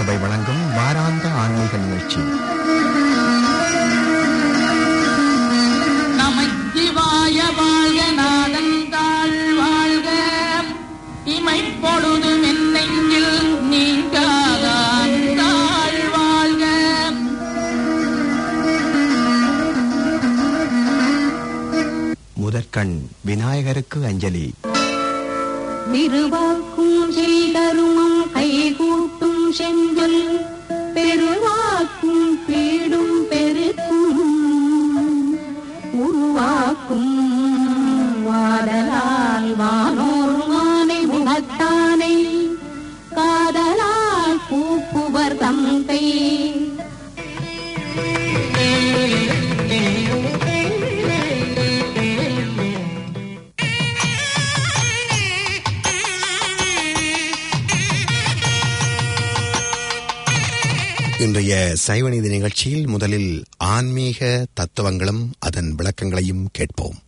சபை வழங்கும் வாராந்த ஆன்மீக நிகழ்ச்சி நமச்சிவாய வாழ்க நாதந்தாள் வாழ்க இமைப்பொழுது மென்னெங்கில் நீங்காதான் தாழ் வாழ்க முதற்கண் விநாயகருக்கு அஞ்சலி திருவாக்கும் செய்தருமம் கைகூட்டும் செஞ்சொல் பெருவாக்கும் பீடும் பெருக்கும் உருவாக்கும் வாடலால் வானோர் மானை முகத்தானை காதலால் பூப்புவர் தந்தை இன்றைய சைவநீதி நிகழ்ச்சியில் முதலில் ஆன்மீக தத்துவங்களும் அதன் விளக்கங்களையும் கேட்போம்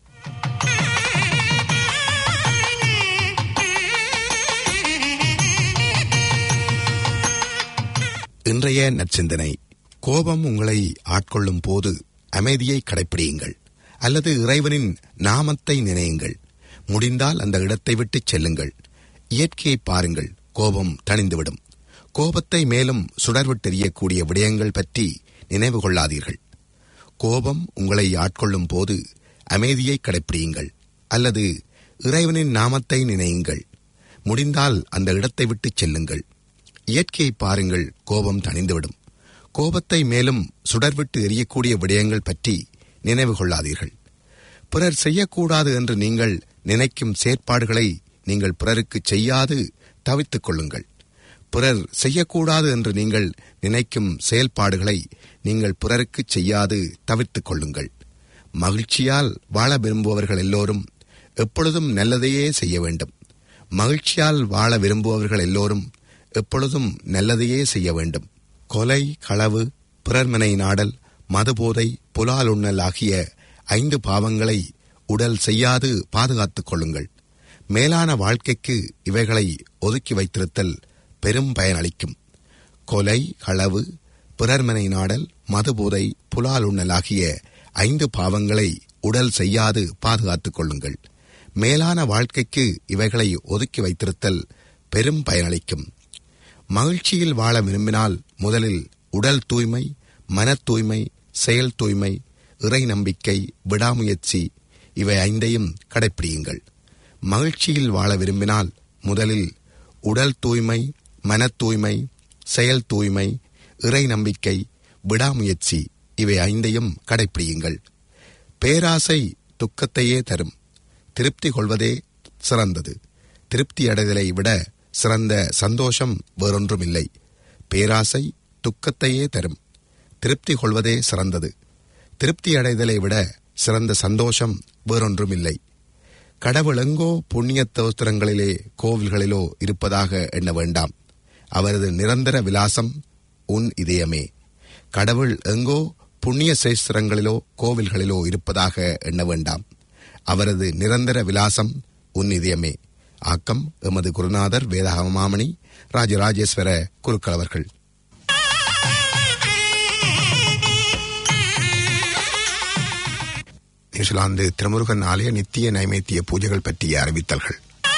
இன்றைய நற்சிந்தனை கோபம் உங்களை ஆட்கொள்ளும் போது அமைதியை கடைப்பிடியுங்கள் அல்லது இறைவனின் நாமத்தை நினையுங்கள் முடிந்தால் அந்த இடத்தை விட்டுச் செல்லுங்கள் இயற்கையை பாருங்கள் கோபம் தணிந்துவிடும் கோபத்தை மேலும் சுடர்விட்டெறியக்கூடிய விடயங்கள் பற்றி நினைவு கொள்ளாதீர்கள் கோபம் உங்களை ஆட்கொள்ளும் போது அமைதியை கடைப்பிடியுங்கள் அல்லது இறைவனின் நாமத்தை நினையுங்கள் முடிந்தால் அந்த இடத்தை விட்டுச் செல்லுங்கள் இயற்கையை பாருங்கள் கோபம் தணிந்துவிடும் கோபத்தை மேலும் சுடர்விட்டு எரியக்கூடிய விடயங்கள் பற்றி நினைவு கொள்ளாதீர்கள் பிறர் செய்யக்கூடாது என்று நீங்கள் நினைக்கும் செயற்பாடுகளை நீங்கள் பிறருக்கு செய்யாது தவித்துக் கொள்ளுங்கள் பிறர் செய்யக்கூடாது என்று நீங்கள் நினைக்கும் செயல்பாடுகளை நீங்கள் பிறருக்கு செய்யாது தவிர்த்துக் கொள்ளுங்கள் மகிழ்ச்சியால் வாழ விரும்புபவர்கள் எல்லோரும் எப்பொழுதும் நல்லதையே செய்ய வேண்டும் மகிழ்ச்சியால் வாழ விரும்புபவர்கள் எல்லோரும் எப்பொழுதும் நல்லதையே செய்ய வேண்டும் கொலை களவு பிறர்மனை நாடல் மதுபோதை புலால் உண்ணல் ஆகிய ஐந்து பாவங்களை உடல் செய்யாது பாதுகாத்துக் கொள்ளுங்கள் மேலான வாழ்க்கைக்கு இவைகளை ஒதுக்கி வைத்திருத்தல் பெரும் பயனளிக்கும் கொலை களவு பிறர்மனை நாடல் மதுபோதை புலால் உண்ணல் ஆகிய ஐந்து பாவங்களை உடல் செய்யாது பாதுகாத்துக் கொள்ளுங்கள் மேலான வாழ்க்கைக்கு இவைகளை ஒதுக்கி வைத்திருத்தல் பெரும் பயனளிக்கும் மகிழ்ச்சியில் வாழ விரும்பினால் முதலில் உடல் தூய்மை மன தூய்மை செயல் தூய்மை இறை நம்பிக்கை விடாமுயற்சி இவை ஐந்தையும் கடைப்பிடியுங்கள் மகிழ்ச்சியில் வாழ விரும்பினால் முதலில் உடல் தூய்மை மன தூய்மை செயல் தூய்மை இறை நம்பிக்கை விடாமுயற்சி இவை ஐந்தையும் கடைப்பிடியுங்கள் பேராசை துக்கத்தையே தரும் திருப்தி கொள்வதே சிறந்தது திருப்தி அடைதலை விட சிறந்த சந்தோஷம் வேறொன்றுமில்லை பேராசை துக்கத்தையே தரும் திருப்தி கொள்வதே சிறந்தது திருப்தி அடைதலை விட சிறந்த சந்தோஷம் வேறொன்றுமில்லை கடவுள் எங்கோ புண்ணிய தோத்திரங்களிலே கோவில்களிலோ இருப்பதாக எண்ண வேண்டாம் அவரது நிரந்தர விலாசம் உன் இதயமே கடவுள் எங்கோ புண்ணிய சேஸ்திரங்களிலோ கோவில்களிலோ இருப்பதாக எண்ண வேண்டாம் அவரது நிரந்தர விலாசம் உன் இதயமே ஆக்கம் எமது குருநாதர் வேதாகமாமணி ராஜராஜேஸ்வர குருக்கள் அவர்கள் நியூசிலாந்து திருமுருகன் ஆலய நித்திய நைவேத்திய பூஜைகள் பற்றிய அறிவித்தல்கள்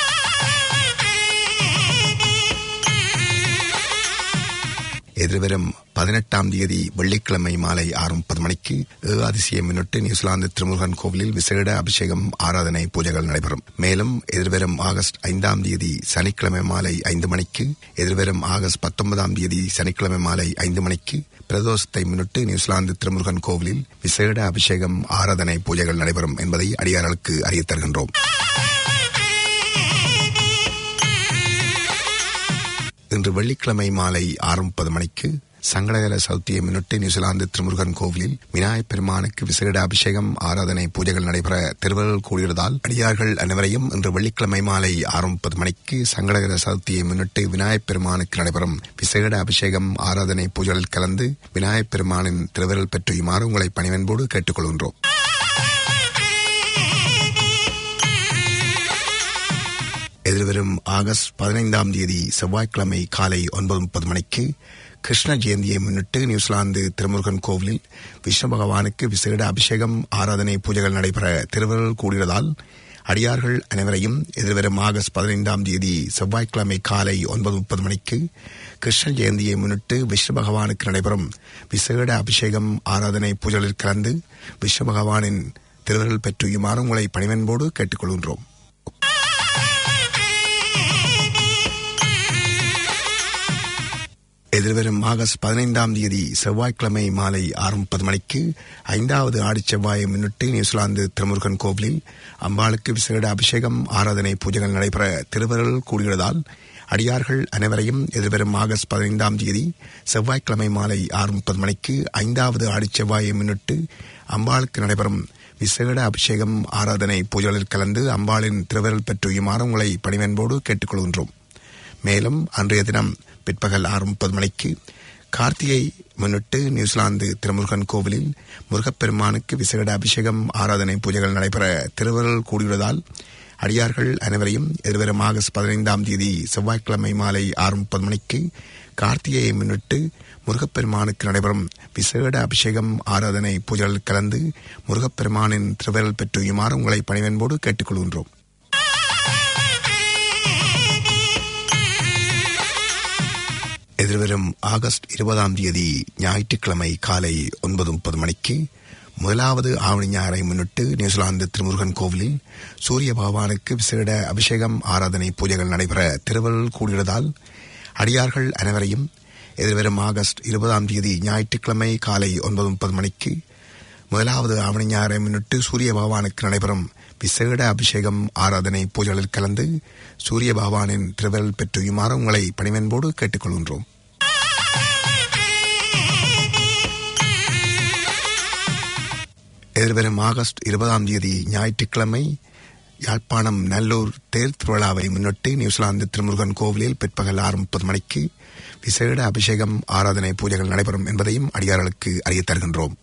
எதிர்வரும் பதினெட்டாம் தேதி வெள்ளிக்கிழமை மாலை ஆறு முப்பது மணிக்கு ஏகாதிசியை முன்னிட்டு நியூசிலாந்து திருமுருகன் கோவிலில் விசேட அபிஷேகம் ஆராதனை பூஜைகள் நடைபெறும் மேலும் எதிர்வரும் ஆகஸ்ட் ஐந்தாம் தேதி சனிக்கிழமை மாலை ஐந்து மணிக்கு எதிர்வரும் ஆகஸ்ட் பத்தொன்பதாம் தேதி சனிக்கிழமை மாலை ஐந்து மணிக்கு பிரதோஷத்தை முன்னிட்டு நியூசிலாந்து திருமுருகன் கோவிலில் விசேட அபிஷேகம் ஆராதனை பூஜைகள் நடைபெறும் என்பதை அடியார்களுக்கு அறியத் தருகின்றோம் இன்று வெள்ளிக்கிழமை மாலை ஆறு முப்பது மணிக்கு சங்கடகர சௌத்தியை முன்னிட்டு நியூசிலாந்து திருமுருகன் கோவிலில் விநாயகப் பெருமானுக்கு விசேட அபிஷேகம் ஆராதனை பூஜைகள் நடைபெற திருவள்ளுவர் கூடியதால் அடியார்கள் அனைவரையும் இன்று வெள்ளிக்கிழமை மாலை ஆறு முப்பது மணிக்கு சங்கடகர சதுர்த்தியை முன்னிட்டு விநாயகப் பெருமானுக்கு நடைபெறும் விசேட அபிஷேகம் ஆராதனை பூஜைகளில் கலந்து விநாயகப் பெருமானின் திருவிரல் பெற்றுமாறு உங்களை பணிவன்போடு கேட்டுக்கொள்கின்றோம் எதிர்வரும் ஆகஸ்ட் பதினைந்தாம் தேதி செவ்வாய்க்கிழமை காலை ஒன்பது முப்பது மணிக்கு கிருஷ்ண ஜெயந்தியை முன்னிட்டு நியூசிலாந்து திருமுருகன் கோவிலில் விஷ்ணு பகவானுக்கு விசேட அபிஷேகம் ஆராதனை பூஜைகள் நடைபெற திருவருள் கூடியதால் அடியார்கள் அனைவரையும் எதிர்வரும் ஆகஸ்ட் பதினைந்தாம் தேதி செவ்வாய்க்கிழமை காலை ஒன்பது முப்பது மணிக்கு கிருஷ்ண ஜெயந்தியை முன்னிட்டு விஷ்ணு பகவானுக்கு நடைபெறும் விசேட அபிஷேகம் ஆராதனை பூஜைகளில் கலந்து விஷ்ணு பகவானின் திருவருள் பெற்றுயுமாறு உங்களை பணிவன்போடு கேட்டுக்கொள்கின்றோம் எதிர்வரும் ஆகஸ்ட் பதினைந்தாம் தேதி செவ்வாய்க்கிழமை மாலை ஆறு முப்பது மணிக்கு ஐந்தாவது ஆடி செவ்வாயை முன்னிட்டு நியூசிலாந்து திருமுருகன் கோவிலில் அம்பாளுக்கு விசேட அபிஷேகம் ஆராதனை பூஜைகள் நடைபெற திருவருள் கூடுகிறதால் அடியார்கள் அனைவரையும் எதிர்வரும் ஆகஸ்ட் பதினைந்தாம் தேதி செவ்வாய்க்கிழமை மாலை ஆறு முப்பது மணிக்கு ஐந்தாவது ஆடி செவ்வாயை முன்னிட்டு அம்பாளுக்கு நடைபெறும் விசேட அபிஷேகம் ஆராதனை பூஜைகளில் கலந்து அம்பாளின் திருவருள் பெற்றுயுமாறு உங்களை பணிவன்போடு கேட்டுக்கொள்கின்றோம் மேலும் அன்றைய தினம் பிற்பகல் ஆறு முப்பது மணிக்கு கார்த்திகை முன்னிட்டு நியூசிலாந்து திருமுருகன் கோவிலில் முருகப்பெருமானுக்கு விசேட அபிஷேகம் ஆராதனை பூஜைகள் நடைபெற திருவருள் கூடியுள்ளதால் அடியார்கள் அனைவரையும் எதிர்வரும் ஆகஸ்ட் பதினைந்தாம் தேதி செவ்வாய்க்கிழமை மாலை ஆறு முப்பது மணிக்கு கார்த்திகையை முன்னிட்டு முருகப்பெருமானுக்கு நடைபெறும் விசேட அபிஷேகம் ஆராதனை பூஜைகளில் கலந்து முருகப்பெருமானின் திருவருள் பெற்றுயுமாறு உங்களை பணிவன்போடு கேட்டுக்கொள்கின்றோம் எதிர்வரும் ஆகஸ்ட் இருபதாம் தேதி ஞாயிற்றுக்கிழமை காலை ஒன்பது முப்பது மணிக்கு முதலாவது ஆவணி ஞாயிறை முன்னிட்டு நியூசிலாந்து திருமுருகன் கோவிலில் சூரிய பகவானுக்கு விசேட அபிஷேகம் ஆராதனை பூஜைகள் நடைபெற திருவருள் கூடியதால் அடியார்கள் அனைவரையும் எதிர்வரும் ஆகஸ்ட் இருபதாம் தேதி ஞாயிற்றுக்கிழமை காலை ஒன்பது முப்பது மணிக்கு முதலாவது ஆவணி ஞாயிறை முன்னிட்டு சூரிய பகவானுக்கு நடைபெறும் விசேட அபிஷேகம் ஆராதனை பூஜைகளில் கலந்து சூரிய பகவானின் திருவருள் பெற்றுயுமாறு உங்களை பணிவன்போடு கேட்டுக்கொள்கின்றோம் எதிர்வரும் ஆகஸ்ட் இருபதாம் தேதி ஞாயிற்றுக்கிழமை யாழ்ப்பாணம் நல்லூர் தேர் திருவிழாவை முன்னிட்டு நியூசிலாந்து திருமுருகன் கோவிலில் பிற்பகல் ஆறு முப்பது மணிக்கு விசேட அபிஷேகம் ஆராதனை பூஜைகள் நடைபெறும் என்பதையும் அடியார்களுக்கு அறியத் தருகின்றோம்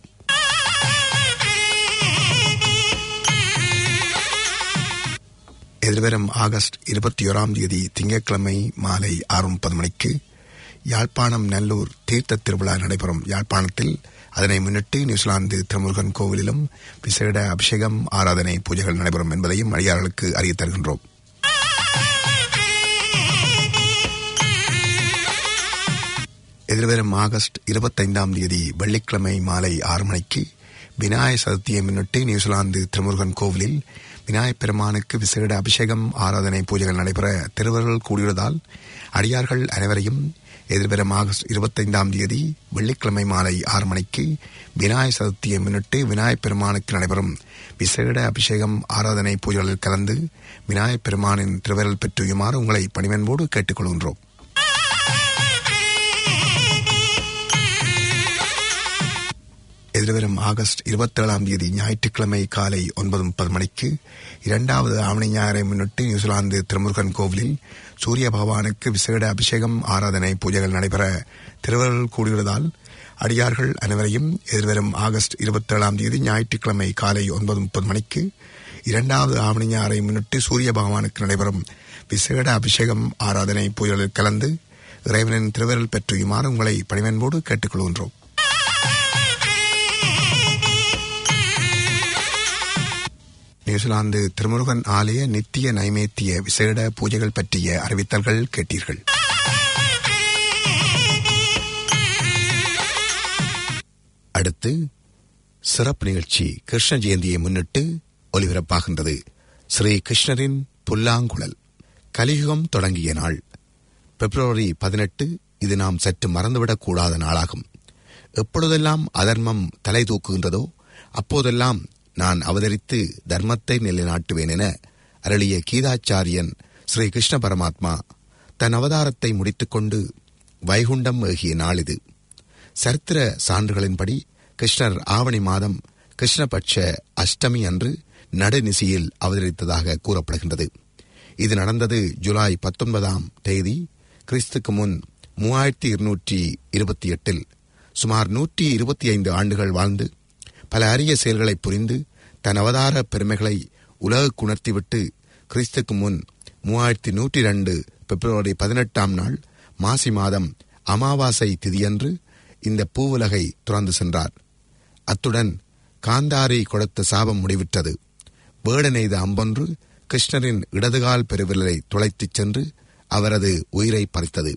எதிர்வரும் ஆகஸ்ட் இருபத்தி ஓராம் தேதி திங்கட்கிழமை மாலை ஆறு முப்பது மணிக்கு யாழ்ப்பாணம் நல்லூர் தீர்த்த திருவிழா நடைபெறும் யாழ்ப்பாணத்தில் அதனை முன்னிட்டு நியூசிலாந்து திருமுருகன் கோவிலிலும் விசேட அபிஷேகம் ஆராதனை பூஜைகள் நடைபெறும் என்பதையும் அடியார்களுக்கு அறியத் தருகின்றோம் எதிர்வரும் ஆகஸ்ட் இருபத்தைந்தாம் தேதி வெள்ளிக்கிழமை மாலை ஆறு மணிக்கு விநாயக சதுர்த்தியை முன்னிட்டு நியூசிலாந்து திருமுருகன் கோவிலில் விநாயகப் பெருமானுக்கு விசேட அபிஷேகம் ஆராதனை பூஜைகள் நடைபெற திருவருள் கூடியுள்ளதால் அடியார்கள் அனைவரையும் எதிர்வரும் ஆகஸ்ட் இருபத்தைந்தாம் தேதி வெள்ளிக்கிழமை மாலை ஆறு மணிக்கு விநாயக சதுர்த்தியை முன்னிட்டு விநாயகப் பெருமானுக்கு நடைபெறும் விசேட அபிஷேகம் ஆராதனை பூஜைகளில் கலந்து விநாயகப் பெருமானின் திருவருள் பெற்றுயுமாறு உங்களை பணிவன்போடு கேட்டுக்கொள்கின்றோம் எதிர்வரும் ஆகஸ்ட் இருபத்தேழாம் தேதி ஞாயிற்றுக்கிழமை காலை ஒன்பது முப்பது மணிக்கு இரண்டாவது ஆவணி ஞாயிறை முன்னிட்டு நியூசிலாந்து திருமுருகன் கோவிலில் சூரிய பகவானுக்கு விசேட அபிஷேகம் ஆராதனை பூஜைகள் நடைபெற திருவருள் கூடியுள்ளதால் அடியார்கள் அனைவரையும் எதிர்வரும் ஆகஸ்ட் இருபத்தேழாம் தேதி ஞாயிற்றுக்கிழமை காலை ஒன்பது முப்பது மணிக்கு இரண்டாவது ஆவணி ஞாயிறை முன்னிட்டு சூரிய பகவானுக்கு நடைபெறும் விசேட அபிஷேகம் ஆராதனை பூஜைகளில் கலந்து இறைவனின் திருவருள் பெற்றுயுமாறு உங்களை பணிவன்போடு கேட்டுக்கொள்கின்றோம் நியூசிலாந்து திருமுருகன் ஆலய நித்திய நைவேத்திய விசேட பூஜைகள் பற்றிய அறிவித்தல்கள் கேட்டீர்கள் அடுத்து சிறப்பு நிகழ்ச்சி கிருஷ்ண ஜெயந்தியை முன்னிட்டு ஒலிபரப்பாகின்றது ஸ்ரீ கிருஷ்ணரின் புல்லாங்குழல் கலியுகம் தொடங்கிய நாள் பிப்ரவரி பதினெட்டு இது நாம் சற்று மறந்துவிடக் கூடாத நாளாகும் எப்பொழுதெல்லாம் அதர்மம் தலை தூக்குகின்றதோ அப்போதெல்லாம் நான் அவதரித்து தர்மத்தை நிலைநாட்டுவேன் என அருளிய கீதாச்சாரியன் ஸ்ரீ கிருஷ்ண பரமாத்மா தன் அவதாரத்தை முடித்துக்கொண்டு வைகுண்டம் ஏகிய நாள் இது சரித்திர சான்றுகளின்படி கிருஷ்ணர் ஆவணி மாதம் கிருஷ்ணபட்ச அஷ்டமி அன்று நடுநிசியில் அவதரித்ததாக கூறப்படுகின்றது இது நடந்தது ஜூலை பத்தொன்பதாம் தேதி கிறிஸ்துக்கு முன் மூவாயிரத்தி இருநூற்றி இருபத்தி எட்டில் சுமார் நூற்றி இருபத்தி ஐந்து ஆண்டுகள் வாழ்ந்து பல அரிய செயல்களை புரிந்து தன் அவதார பெருமைகளை உலகுக்கு உணர்த்திவிட்டு கிறிஸ்துக்கு முன் மூவாயிரத்தி நூற்றி ரெண்டு பிப்ரவரி பதினெட்டாம் நாள் மாசி மாதம் அமாவாசை திதியன்று இந்த பூவுலகை துறந்து சென்றார் அத்துடன் காந்தாரி கொடுத்த சாபம் முடிவிட்டது வேடனெய்த அம்பொன்று கிருஷ்ணரின் இடதுகால் பெருவிரலை துளைத்துச் சென்று அவரது உயிரை பறித்தது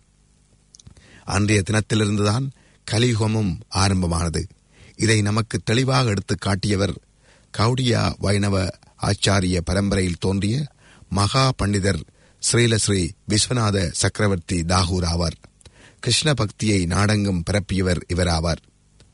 அன்றைய தினத்திலிருந்துதான் கலியுகமும் ஆரம்பமானது இதை நமக்கு தெளிவாக எடுத்துக் காட்டியவர் கௌடியா வைணவ ஆச்சாரிய பரம்பரையில் தோன்றிய மகா பண்டிதர் ஸ்ரீலஸ்ரீ விஸ்வநாத சக்கரவர்த்தி தாகூர் ஆவார் கிருஷ்ண பக்தியை நாடெங்கும் பரப்பியவர் இவராவார்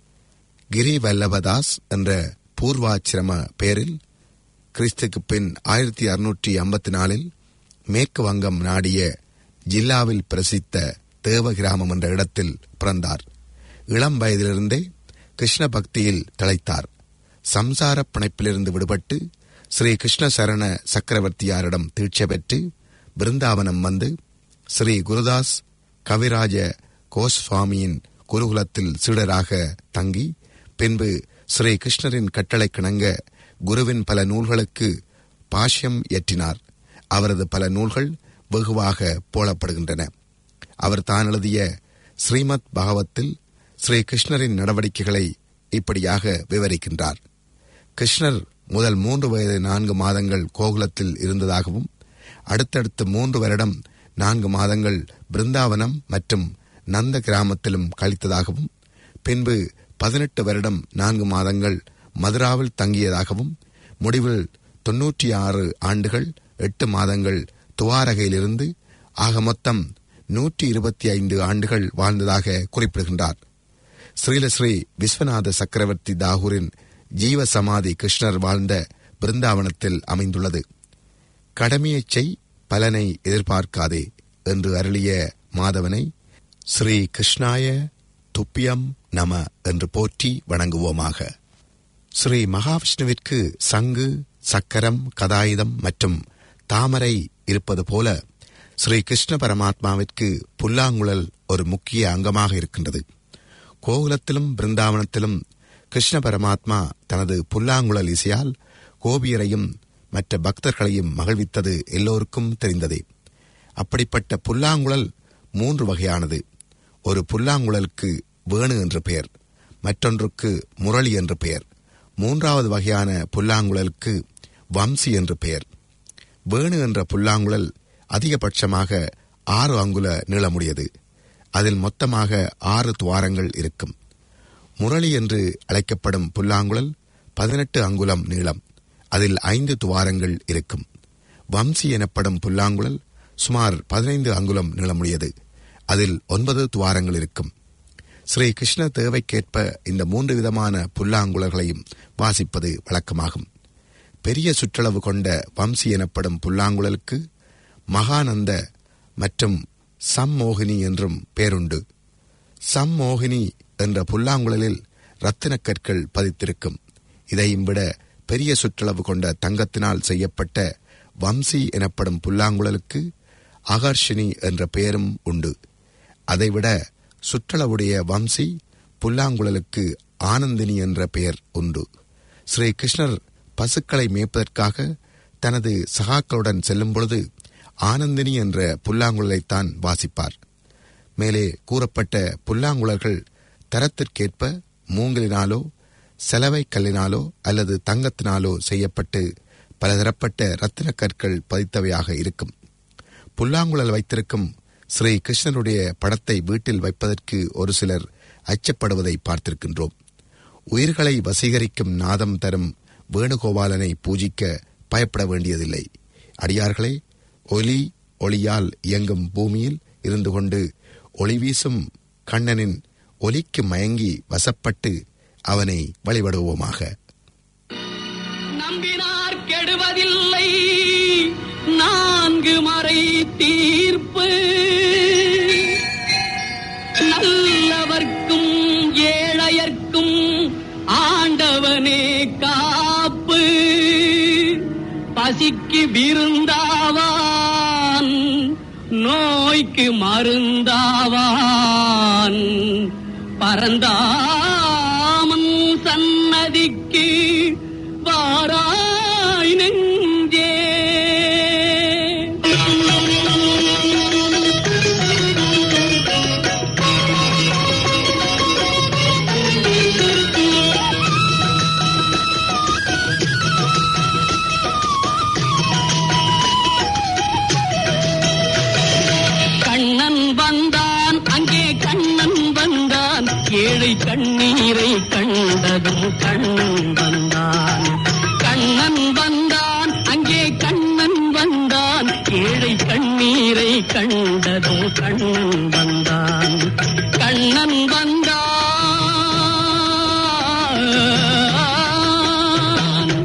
கிரி வல்லபதாஸ் என்ற பூர்வாச்சிரம பெயரில் கிறிஸ்துக்கு பின் ஆயிரத்தி அறுநூற்றி ஐம்பத்தி நாலில் மேற்கு வங்கம் நாடிய ஜில்லாவில் பிரசித்த தேவ கிராமம் என்ற இடத்தில் பிறந்தார் இளம் வயதிலிருந்தே கிருஷ்ண பக்தியில் திளைத்தார் சம்சார பிணைப்பிலிருந்து விடுபட்டு ஸ்ரீ கிருஷ்ண சரண சக்கரவர்த்தியாரிடம் தீட்சை பெற்று பிருந்தாவனம் வந்து ஸ்ரீ குருதாஸ் கவிராஜ கோஸ்வாமியின் குருகுலத்தில் சீடராக தங்கி பின்பு ஸ்ரீ கிருஷ்ணரின் கட்டளை கிணங்க குருவின் பல நூல்களுக்கு பாஷ்யம் ஏற்றினார் அவரது பல நூல்கள் வெகுவாக போலப்படுகின்றன அவர் தான் எழுதிய ஸ்ரீமத் பகவத்தில் ஸ்ரீ கிருஷ்ணரின் நடவடிக்கைகளை இப்படியாக விவரிக்கின்றார் கிருஷ்ணர் முதல் மூன்று வயது நான்கு மாதங்கள் கோகுலத்தில் இருந்ததாகவும் அடுத்தடுத்து மூன்று வருடம் நான்கு மாதங்கள் பிருந்தாவனம் மற்றும் நந்த கிராமத்திலும் கழித்ததாகவும் பின்பு பதினெட்டு வருடம் நான்கு மாதங்கள் மதுராவில் தங்கியதாகவும் முடிவில் தொன்னூற்றி ஆறு ஆண்டுகள் எட்டு மாதங்கள் துவாரகையிலிருந்து ஆக மொத்தம் நூற்றி இருபத்தி ஐந்து ஆண்டுகள் வாழ்ந்ததாக குறிப்பிடுகின்றார் ஸ்ரீலஸ்ரீ விஸ்வநாத சக்கரவர்த்தி தாகூரின் ஜீவ சமாதி கிருஷ்ணர் வாழ்ந்த பிருந்தாவனத்தில் அமைந்துள்ளது கடமையைச் செய் பலனை எதிர்பார்க்காதே என்று அருளிய மாதவனை ஸ்ரீ கிருஷ்ணாய துப்பியம் நம என்று போற்றி வணங்குவோமாக ஸ்ரீ மகாவிஷ்ணுவிற்கு சங்கு சக்கரம் கதாயுதம் மற்றும் தாமரை இருப்பது போல ஸ்ரீ கிருஷ்ண பரமாத்மாவிற்கு புல்லாங்குழல் ஒரு முக்கிய அங்கமாக இருக்கின்றது கோகுலத்திலும் பிருந்தாவனத்திலும் கிருஷ்ண பரமாத்மா தனது புல்லாங்குழல் இசையால் கோபியரையும் மற்ற பக்தர்களையும் மகிழ்வித்தது எல்லோருக்கும் தெரிந்ததே அப்படிப்பட்ட புல்லாங்குழல் மூன்று வகையானது ஒரு புல்லாங்குழலுக்கு வேணு என்று பெயர் மற்றொன்றுக்கு முரளி என்று பெயர் மூன்றாவது வகையான புல்லாங்குழலுக்கு வம்சி என்று பெயர் வேணு என்ற புல்லாங்குழல் அதிகபட்சமாக ஆறு அங்குல நீளமுடையது அதில் மொத்தமாக ஆறு துவாரங்கள் இருக்கும் முரளி என்று அழைக்கப்படும் புல்லாங்குழல் பதினெட்டு அங்குலம் நீளம் அதில் ஐந்து துவாரங்கள் இருக்கும் வம்சி எனப்படும் புல்லாங்குழல் சுமார் பதினைந்து அங்குலம் நீளமுடையது அதில் ஒன்பது துவாரங்கள் இருக்கும் ஸ்ரீ கிருஷ்ண தேவைக்கேற்ப இந்த மூன்று விதமான புல்லாங்குழல்களையும் வாசிப்பது வழக்கமாகும் பெரிய சுற்றளவு கொண்ட வம்சி எனப்படும் புல்லாங்குழலுக்கு மகானந்த மற்றும் சம்மோகினி என்றும் பேருண்டு சம்மோகினி என்ற புல்லாங்குழலில் ரத்தினக் கற்கள் பதித்திருக்கும் இதையும் விட பெரிய சுற்றளவு கொண்ட தங்கத்தினால் செய்யப்பட்ட வம்சி எனப்படும் புல்லாங்குழலுக்கு அகர்ஷினி என்ற பெயரும் உண்டு அதைவிட சுற்றளவுடைய வம்சி புல்லாங்குழலுக்கு ஆனந்தினி என்ற பெயர் உண்டு ஸ்ரீ கிருஷ்ணர் பசுக்களை மேய்ப்பதற்காக தனது சகாக்களுடன் செல்லும் பொழுது ஆனந்தினி என்ற புல்லாங்குழலைத்தான் வாசிப்பார் மேலே கூறப்பட்ட புல்லாங்குழல்கள் தரத்திற்கேற்ப மூங்கிலினாலோ செலவை கல்லினாலோ அல்லது தங்கத்தினாலோ செய்யப்பட்டு பலதரப்பட்ட ரத்தினக் கற்கள் பதித்தவையாக இருக்கும் புல்லாங்குழல் வைத்திருக்கும் ஸ்ரீ கிருஷ்ணருடைய படத்தை வீட்டில் வைப்பதற்கு ஒரு சிலர் அச்சப்படுவதை பார்த்திருக்கின்றோம் உயிர்களை வசீகரிக்கும் நாதம் தரும் வேணுகோபாலனை பூஜிக்க பயப்பட வேண்டியதில்லை அடியார்களே ஒலி ஒளியால் இயங்கும் பூமியில் இருந்து கொண்டு ஒளி வீசும் கண்ணனின் ஒலிக்கு மயங்கி வசப்பட்டு அவனை வழிபடுவோமாக நம்பினார் கெடுவதில்லை நான்கு மறை தீர்ப்பு நல்லவர்க்கும் ஏழையர்க்கும் ஆண்டவனே காப்பு பசிக்கு விருந்தாவான் நோய்க்கு மருந்தாவான் பரந்தாமன் சன்னதிக்கு வாராய் நெஞ்சே கண்டதும் கண்ணன் வந்தான் கண்ணன் வந்தான் அங்கே கண்ணன் வந்தான் ஏழை கண்ணீரை கண்டதும் கண்ணன் வந்தான் கண்ணன் வந்தான்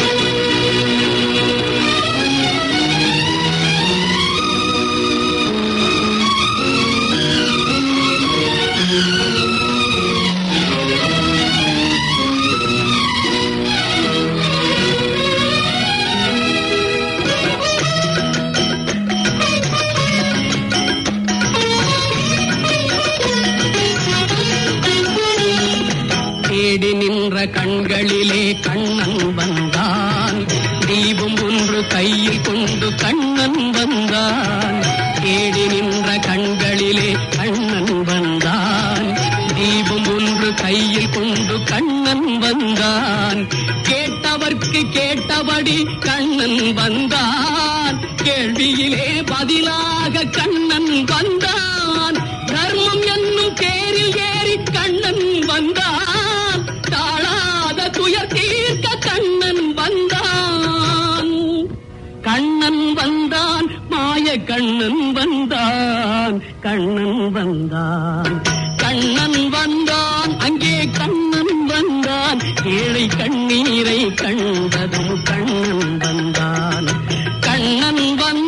தேடி நின்ற கண்களிலே கண்ணன் வந்தான் தீபம் ஒன்று கையில் கொண்டு கண்ணன் வந்தான் தேடி நின்ற கண்களிலே கண்ணன் வந்தான் தீபம் ஒன்று கையில் கொண்டு கண்ணன் வந்தான் கேட்டவர்க்கு கேட்டபடி கண்ணன் வந்தான் கேள்வியிலே பதிலாக கண்ணன் வந்தான் தர்மம் என்னும் தேரில் ஏறி கண்ணன் வந்தான் தாழாத துயர் தீர்க்க கண்ணன் வந்தான் கண்ணன் வந்தான் மாய கண்ணன் வந்தான் கண்ணன் வந்தான் கண்ணன் வந்தான் அங்கே கண்ணன் வந்தான் ஏழை கண்ணீரை கண்டதும் கண்ணன் வந்தான் கண்ணன்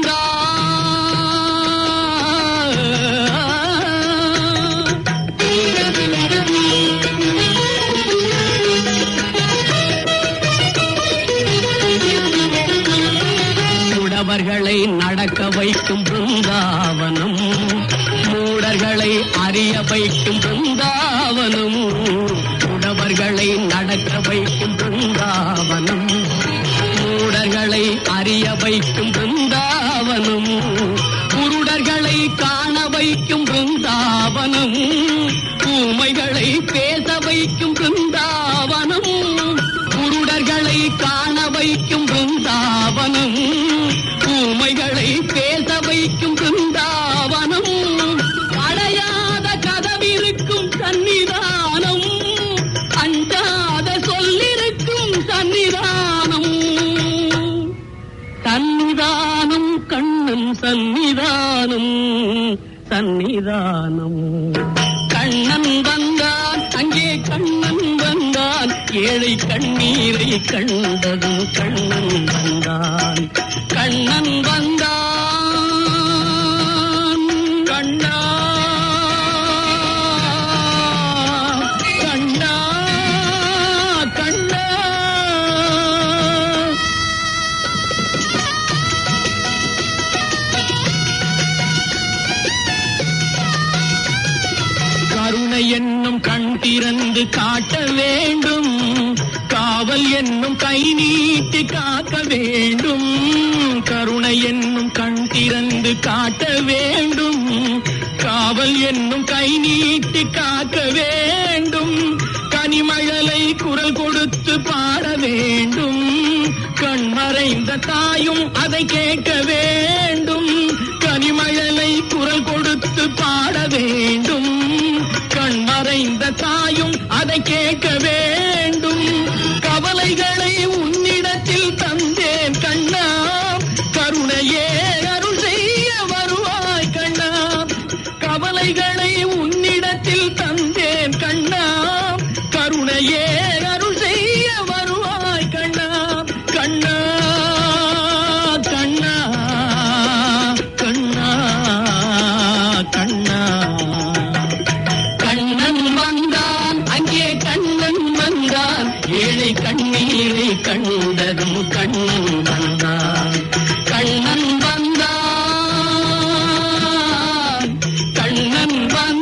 வந்தான் உடவர்களை நடக்க வைக்கும் பிருந்தாவனம் மூடர்களை அறிய வைக்கும் பிருந்தாவனம் உடவர்களை நடக்க வைக்கும் பிருந்தாவனம் மூடர்களை அறிய வைக்கும் பிருந்தாவனம் குருடர்களை காண வைக்கும் பிருந்தாவனம் ஊமைகளை பேச வைக்கும் பிருந்தாவனம் குருடர்களை காண வைக்கும் பிருந்தாவனம் ஊமைகளை பேச வைக்கும் பிருந்தாவனம் அடையாத கதவிருக்கும் சன்னிதானம் அஞ்சாத சொல்லிருக்கும் சன்னிதானம் சன்னிதானம் கண்ணன் சன்னிதானம் சன்னிதானம் கண்ணன் வந்தான் அங்கே கண்ணன் வந்தான் ஏழை கண்ணீரை கண்டதும் கண்ணன் வந்தான் கண்ணன் வந்தான் கண்ணா கண்ணா கண்ணா கருணை என்னும் கண் திறந்து காட்ட வேண்டும் காவல் என்னும் கை நீட்டி காக்க வேண்டும் கருணை என்னும் கண் திறந்து காட்ட வேண்டும் காவல் என்னும் கை நீட்டி காக்க வேண்டும் கனிமழலை குரல் கொடுத்து பாட வேண்டும் கண்மறைந்த தாயும் அதை கேட்க வேண்டும் கனிமழலை குரல் கொடுத்து பாட வேண்டும் கண்மறைந்த தாயும் அதை கேட்க வேண்டும் கவலைகளை உன்னிடத்தில் தந்தேன் கண்ணா கருணையே அருள் செய்ய வருவாய் கண்ணா கவலைகளை உன்னிடத்தில் தந்தேன் கண்ணா கருணையே அருள் செய்ய வருவாய் கண்ணா கண்ணா கண்ணா கண்ணா கண்ணா கண்ணன் வந்தான் அங்கே கண்ணன் வந்தான் ஏழை கண்ணீரை கண்டதும் கண்ணன் வந்தான் கண்ணன் வந்தான் கண்ணன்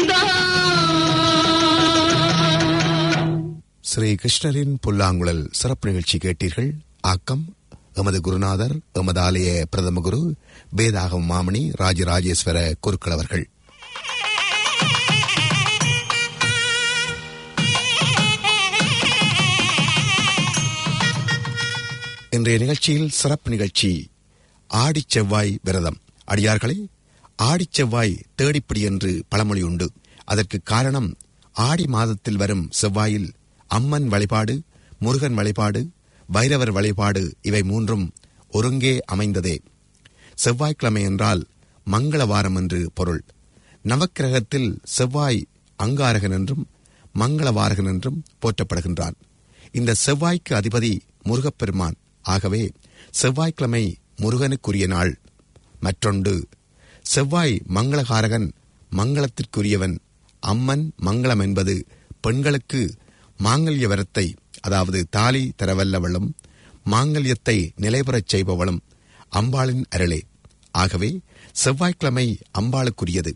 வந்தான் ஸ்ரீ கிருஷ்ணரின் புல்லாங்குழல் சிறப்பு நிகழ்ச்சி கேட்டீர்கள் ஆக்கம் எமது குருநாதர் எமது ஆலய பிரதம குரு வேதாகம் மாமணி ராஜராஜேஸ்வர குருக்கள் அவர்கள் இன்றைய நிகழ்ச்சியில் சிறப்பு நிகழ்ச்சி ஆடிச் செவ்வாய் விரதம் அடியார்களே ஆடிச் செவ்வாய் தேடிப்பிடி என்று பழமொழி உண்டு அதற்கு காரணம் ஆடி மாதத்தில் வரும் செவ்வாயில் அம்மன் வழிபாடு முருகன் வழிபாடு வைரவர் வழிபாடு இவை மூன்றும் ஒருங்கே அமைந்ததே செவ்வாய்க்கிழமை என்றால் மங்களவாரம் என்று பொருள் நவக்கிரகத்தில் செவ்வாய் அங்காரகன் என்றும் மங்களவாரகன் என்றும் போற்றப்படுகின்றான் இந்த செவ்வாய்க்கு அதிபதி முருகப்பெருமான் ஆகவே செவ்வாய்க்கிழமை முருகனுக்குரிய நாள் மற்றொன்று செவ்வாய் மங்களகாரகன் மங்களத்திற்குரியவன் அம்மன் மங்களம் என்பது பெண்களுக்கு மாங்கல்ய வரத்தை அதாவது தாலி தரவல்லவளும் மாங்கல்யத்தை நிலைபெறச் செய்பவளும் அம்பாளின் அருளே ஆகவே செவ்வாய்க்கிழமை அம்பாளுக்குரியது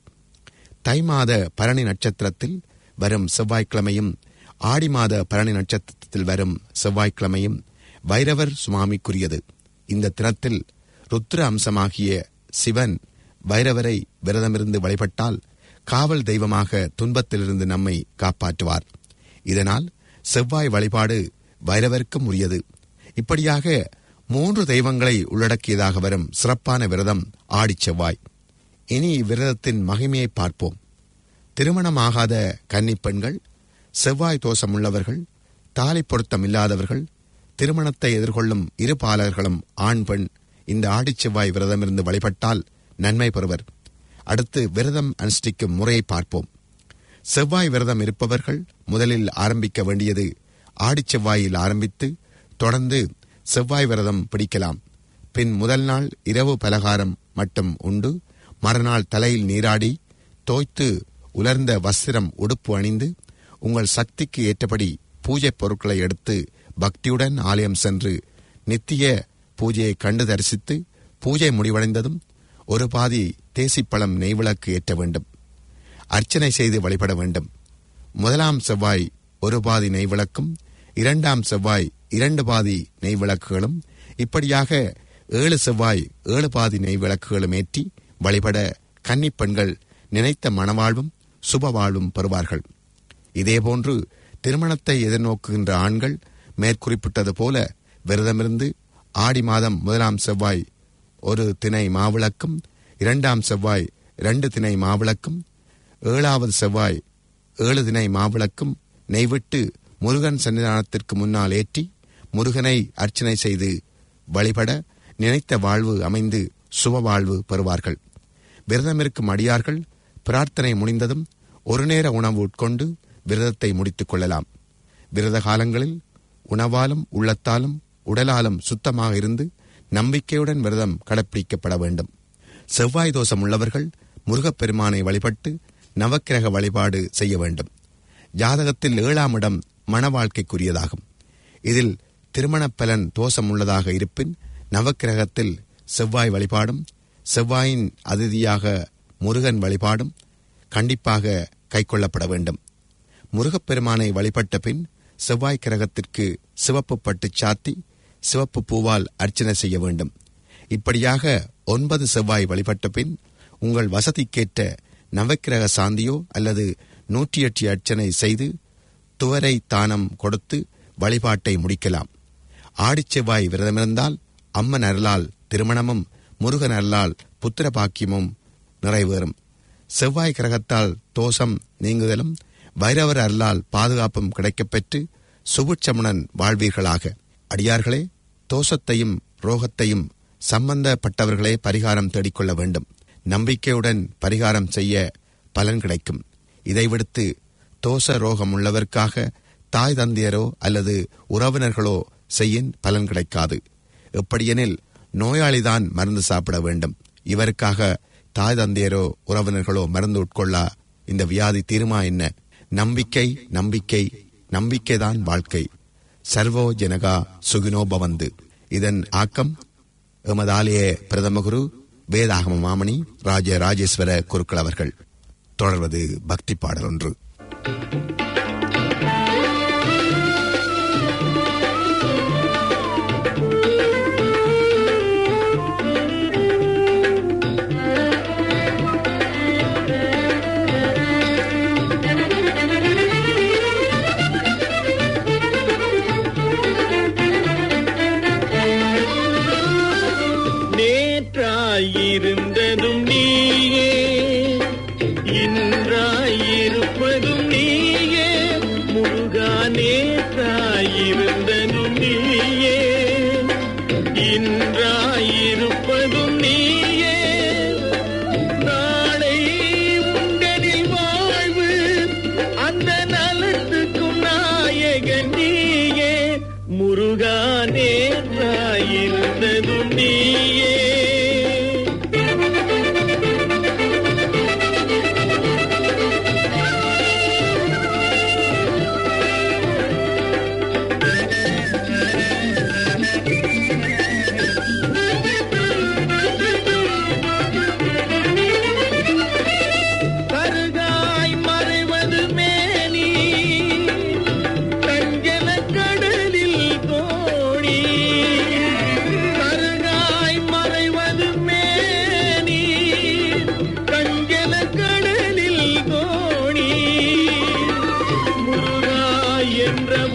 தை மாத பரணி நட்சத்திரத்தில் வரும் செவ்வாய்க்கிழமையும் ஆடி மாத பரணி நட்சத்திரத்தில் வரும் செவ்வாய்க்கிழமையும் வைரவர் சுவாமிக்குரியது இந்த தினத்தில் ருத்ர அம்சமாகிய சிவன் வைரவரை விரதமிருந்து வழிபட்டால் காவல் தெய்வமாக துன்பத்திலிருந்து நம்மை காப்பாற்றுவார் இதனால் செவ்வாய் வழிபாடு வைரவருக்கும் உரியது இப்படியாக மூன்று தெய்வங்களை உள்ளடக்கியதாக வரும் சிறப்பான விரதம் ஆடிச் செவ்வாய் இனி இவ்விரதத்தின் மகிமையை பார்ப்போம் திருமணமாகாத கன்னிப் பெண்கள் செவ்வாய் தோஷமுள்ளவர்கள் தாலி பொருத்தம் இல்லாதவர்கள் திருமணத்தை எதிர்கொள்ளும் இரு பாலர்களும் ஆண் பெண் இந்த ஆடிச் செவ்வாய் விரதமிருந்து வழிபட்டால் நன்மை பெறுவர் அடுத்து விரதம் அனுஷ்டிக்கும் முறையை பார்ப்போம் செவ்வாய் விரதம் இருப்பவர்கள் முதலில் ஆரம்பிக்க வேண்டியது ஆடிச் செவ்வாயில் ஆரம்பித்து தொடர்ந்து செவ்வாய் விரதம் பிடிக்கலாம் பின் முதல் நாள் இரவு பலகாரம் மட்டும் உண்டு மறுநாள் தலையில் நீராடி தோய்த்து உலர்ந்த வஸ்திரம் உடுப்பு அணிந்து உங்கள் சக்திக்கு ஏற்றபடி பூஜை பொருட்களை எடுத்து பக்தியுடன் ஆலயம் சென்று நித்திய பூஜையை கண்டு தரிசித்து பூஜை முடிவடைந்ததும் ஒரு பாதி தேசிப்பழம் நெய்விளக்கு ஏற்ற வேண்டும் அர்ச்சனை செய்து வழிபட வேண்டும் முதலாம் செவ்வாய் ஒரு பாதி நெய்விளக்கும் இரண்டாம் செவ்வாய் இரண்டு பாதி நெய்விளக்குகளும் இப்படியாக ஏழு செவ்வாய் ஏழு பாதி நெய்விளக்குகளும் ஏற்றி வழிபட கன்னிப் பெண்கள் நினைத்த மணவாழ்வும் சுப வாழ்வும் பெறுவார்கள் இதேபோன்று திருமணத்தை எதிர்நோக்குகின்ற ஆண்கள் மேற்குறிப்பிட்டது போல விரதமிருந்து ஆடி மாதம் முதலாம் செவ்வாய் ஒரு திணை மாவிளக்கும் இரண்டாம் செவ்வாய் இரண்டு திணை மாவிளக்கும் ஏழாவது செவ்வாய் ஏழு திணை மாவிளக்கும் நெய்விட்டு முருகன் சன்னிதானத்திற்கு முன்னால் ஏற்றி முருகனை அர்ச்சனை செய்து வழிபட நினைத்த வாழ்வு அமைந்து சுப வாழ்வு பெறுவார்கள் விரதமிருக்கும் அடியார்கள் பிரார்த்தனை முடிந்ததும் ஒரு நேர உணவு உட்கொண்டு விரதத்தை முடித்துக் கொள்ளலாம் விரத காலங்களில் உணவாலும் உள்ளத்தாலும் உடலாலும் சுத்தமாக இருந்து நம்பிக்கையுடன் விரதம் கடைப்பிடிக்கப்பட வேண்டும் செவ்வாய் தோஷம் உள்ளவர்கள் முருகப்பெருமானை வழிபட்டு நவக்கிரக வழிபாடு செய்ய வேண்டும் ஜாதகத்தில் ஏழாம் இடம் மன வாழ்க்கைக்குரியதாகும் இதில் திருமணப் பலன் தோஷம் உள்ளதாக இருப்பின் நவக்கிரகத்தில் செவ்வாய் வழிபாடும் செவ்வாயின் அதிதியாக முருகன் வழிபாடும் கண்டிப்பாக கைக்கொள்ளப்பட வேண்டும் முருகப்பெருமானை வழிபட்ட பின் செவ்வாய் கிரகத்திற்கு சிவப்பு பட்டு சாத்தி சிவப்பு பூவால் அர்ச்சனை செய்ய வேண்டும் இப்படியாக ஒன்பது செவ்வாய் வழிபட்ட பின் உங்கள் வசதிக்கேற்ற நவக்கிரக சாந்தியோ அல்லது நூற்றி எட்டு அர்ச்சனை செய்து துவரை தானம் கொடுத்து வழிபாட்டை முடிக்கலாம் ஆடிச் செவ்வாய் விரதமிருந்தால் அம்மன் அருளால் திருமணமும் முருகன் அருளால் புத்திர பாக்கியமும் நிறைவேறும் செவ்வாய் கிரகத்தால் தோஷம் நீங்குதலும் வைரவர் அருளால் பாதுகாப்பும் கிடைக்கப்பெற்று சுபுட்சமுடன் வாழ்வீர்களாக அடியார்களே தோஷத்தையும் ரோகத்தையும் சம்பந்தப்பட்டவர்களே பரிகாரம் தேடிக்கொள்ள வேண்டும் நம்பிக்கையுடன் பரிகாரம் செய்ய பலன் கிடைக்கும் இதை விடுத்து தோஷ ரோகம் உள்ளவர்க்காக தாய் தந்தையரோ அல்லது உறவினர்களோ செய்யின் பலன் கிடைக்காது எப்படியெனில் நோயாளிதான் மருந்து சாப்பிட வேண்டும் இவருக்காக தாய் தந்தையரோ உறவினர்களோ மருந்து உட்கொள்ளா இந்த வியாதி தீருமா என்ன நம்பிக்கை நம்பிக்கை நம்பிக்கைதான் வாழ்க்கை சர்வோ ஜனகா சுகினோ பவந்து இதன் ஆக்கம் எமது ஆலய பிரதம குரு வேதாகம மாமணி ராஜ ராஜேஸ்வர குருக்கள் அவர்கள் தொடர்வது பக்தி பாடல் ஒன்று நேற்றாயிருந்ததும் நீயே இன்றாயிருப்பதும் நீயே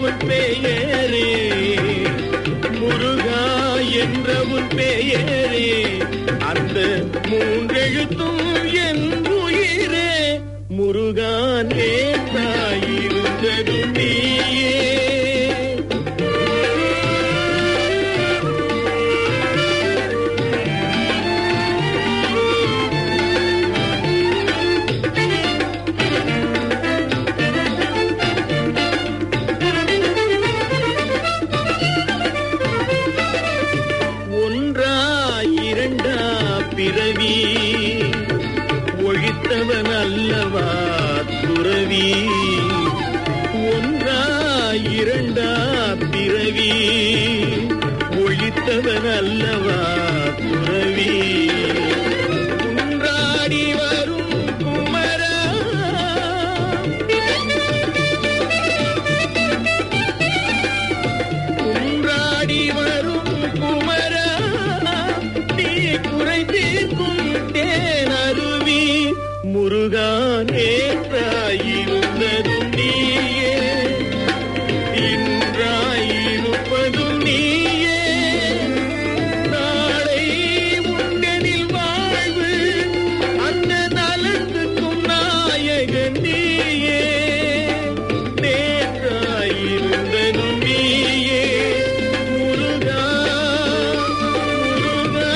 உன் பெயரே முருகா என்ற உன் பெயரே அந்த மூன்றெழுத்தும் என் உயிரே முருகா நேற்றாயிருந்ததும் நீயே ஒன்றா இரண்டா பிறவி ஒழித்தவன் அல்லவா துறவி ஒன்றா இரண்டா பிறவி ஒழித்தவன் அல்லவா துறவி குன்றாடி வரும் குமரா குன்றாடி வரும் குமரா நீ குறை தீர்க்கும் தேனருவி முருகா நேற்றாயிருந்ததும் நீயே இன்றாயிருப்பதும் நீயே நாளை உண்டனில் வாழ்வு அந்த நலத்துக்கும் நாயகன் நீயே நேற்றாயிருந்ததும் நீயே முருகா முருகா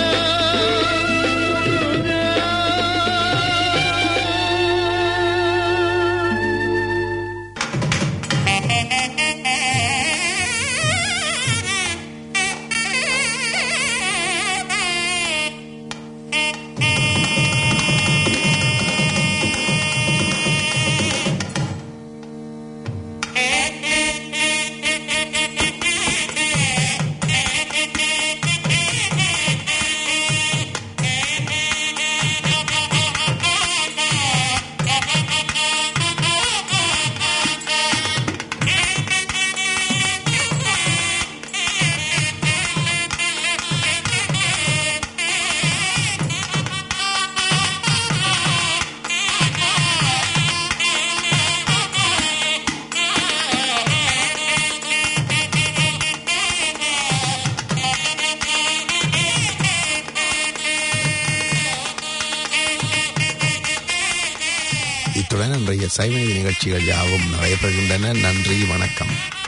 முருகா இத்துடன் இன்றைய சைவநீதி நிகழ்ச்சிகள் யாவும் நடைபெறுகின்றன நன்றி வணக்கம்